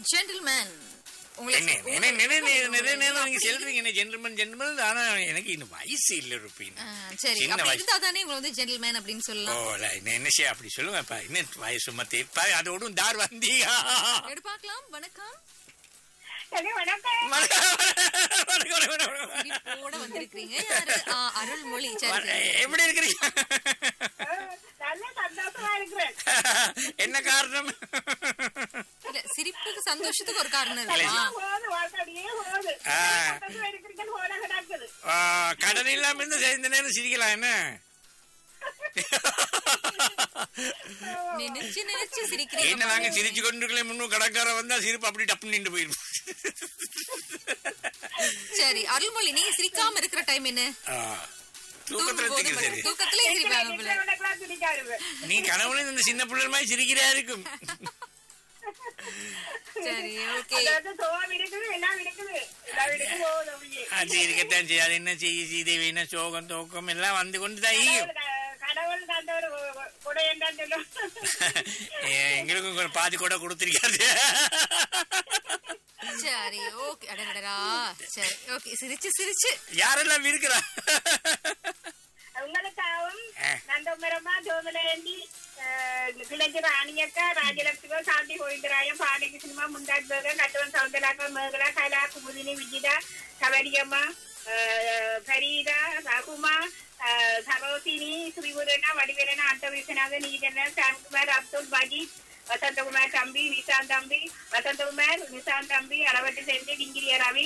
Gentleman என்ன என்ன என்ன நிறைய நேரம் நீங்க சொல்றீங்க என்ன ஜென்டில்மேன் ஜென்டில்மேன் ஆனா எனக்கு இன்னும் வயசு இல்ல இருப்பீங்க சரி சின்ன அப்படி வயசு. இருந்தா தானே உங்களை வந்து ஜென்டில்மேன் அப்படின்னு ஓ சொல்லலாம் இல்ல, என்ன என்ன செய்ய அப்படி சொல்லுங்கப்பா என்ன வயசு மத்தி அதோடும் தார் வந்தீங்க எடு பார்க்கலாம் வணக்கம் சரி வணக்கம் சிரிப்போட வந்திருக்கீங்க யாரு ஆ, அருள்மொழி சரி சரி. எப்படி இருக்கிறீங்க நல்ல சந்தோஷமா இருக்கிறேன் என்ன காரணம் இல்ல சிரிப்புக்கு சந்தோஷத்துக்கு ஒரு காரணம் இருக்குமா போகுது வாழ்க்கையே போகுது ஆ. பக்கத்துல இருக்கிறீங்க போல கிடக்குது ஆ, கடன் இல்லாம இருந்து இந்த நேரம் சிரிக்கலாம் என்ன நினைச்சு நினைச்சு என்ன சிரிக்கிறீங்க நாங்க சிரிச்சு கொண்டிருக்கல முன்னும் கடற்கார வந்தா சிரிப்பு அப்படி டப்பு நின்று போயிடும் சரி அருள்மொழி நீங்க சிரிக்காம இருக்கிற டைம் என்ன ஆ, தூக்கத்துல தூங்கும்போது திக்கு சரி தூக்கத்திலே சிரிப்பாங்க போல இருக்கிறவனுக்கெல்லாம் பிடிக்காது நீ கனவுல இந்த சின்ன பிள்ளை மாதிரி சிரிக்கிறா இருக்கும் சரி ஓகே அதாவது சோகம் இருக்குது எல்லாம் இருக்குது எல்லாம் இருக்குது போகுது அப்படியே அது இருக்கத்தான் செய்யும் அது என்ன செய்ய சீதேவி என்ன சோகம் தோக்கம் எல்லாம் வந்து கொண்டு தான் ஈயும் கடவுள் கடவுள் தந்த ஒரு கொடை என்னன்னு சொல்லும் ஏ, எங்களுக்கும் கொஞ்சம் பாதி கூட கொடுத்திருக்காது சரி ஓகே அடடடா சரி ஓகே சிரிச்சு சிரிச்சு யாரெல்லாம் இருக்கிறா உங்களுக்காகவும் ஆ. நந்தமரமா ஜோதிலேந்தி கிழக்கு ராணியக்கா ராஜலட்சுமி சாந்தி கோவிந்தராயம் பாடகி சினிமா முண்டாட்பேக நட்டுவன் சவுந்தராக்கா மேகலா கலா குமுதினி விஜிதா கவரியம்மா ஃபரீதா ரகுமா சரோசினி ஸ்ரீபுரனா வடிவேலனா அந்த விஸ்வநாதன் நீதன சாம்குமார் அப்துல் மஜீத் வசந்தகுமார் தம்பி நிசாந்த் தம்பி வசந்தகுமார் நிசாந்த் தம்பி அளவட்டு செஞ்சு டிங்கிரிய ரவி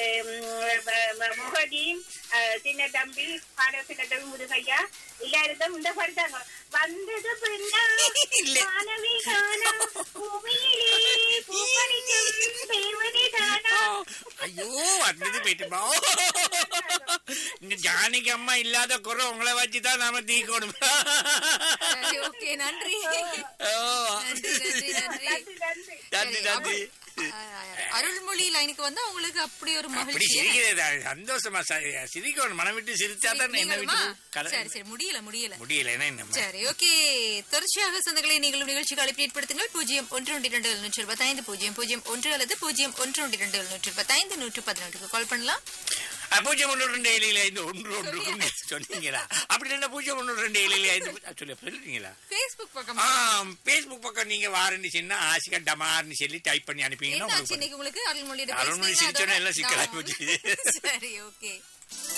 முகதீன் சின்ன தம்பி பாட சின்ன தம்பி முருகையா எல்லாருக்கும் இந்த படுத்தாங்க வந்தது பெண்ணா இல்ல. மாணவி காணா பூமியிலே பூப்பறிக்கும் தேவதை தானா ஐயோ வந்தது போயிட்டுமா இந்த ஜானிக்கு அம்மா இல்லாத குறை உங்களை வச்சுதான் நாம தீக்கணும் சரி ஓகே நன்றி ஓ, நன்றி நன்றி நன்றி நன்றி நன்றி நன்றி நன்றி அஹ், அருள்மொழி லைனுக்கு வந்து உங்களுக்கு அப்படி ஒரு அப்படி மகிழ்ச்சி சிரிக்கிறது அது சந்தோஷமா ச- சிரிக்கணும் மனம் விட்டு சிரிச்சா தான் என்ன நீங்களுமா? விட்டு சரி சரி முடியல முடியல முடியல என்ன என்னம்மா சரி ஓகே தொடர்ச்சியாக சொந்தங்களை நீங்களும் நிகழ்ச்சிக்கு அழைப்பு ஏற்படுத்துங்கள் பூஜ்ஜியம் ஒன்று ஒன்று இரண்டு எழுநூற்றி இருபத்தைந்து பூஜ்ஜியம் பூஜ்ஜியம் ஒன்று அல்லது பூஜ்ஜியம் ஒன்று ஒன்று இரண்டு எழுநூற்றி இருபத்தைந்து நூற்று பதினொன்றுக்கு கால் பண்ணலாம் அஹ், பூஜ்ஜியம் ஒன்று ரெண்டு ஏழில் ஐந்து ஒன்று ஒன்றுக்கும் சொன்னீங்களா அப்படி இல்லைன்னா பூஜ்ஜியம் ஒன்று ரெண்டு ஏழில் ஐந்து அஹ், சொல்லி சொல்லிட்டீங்களா ஃபேஸ்புக் பக்கம் ஆ பேஸ்புக் பக்கம் நீங்க வாரன்னு சொன்னா ஆசிகா டமார்னு சொல்லி டைப் பண்ணி அனுப்பிங்கன்னா என்னாச்சு உங்களுக்கு இன்னைக்கு உங்களுக்கு அருள்மொழி அருள்மொழி சிரிச்சோன்னே எல்லாம் சிக்கலாகி போச்சு. சரி ஓகே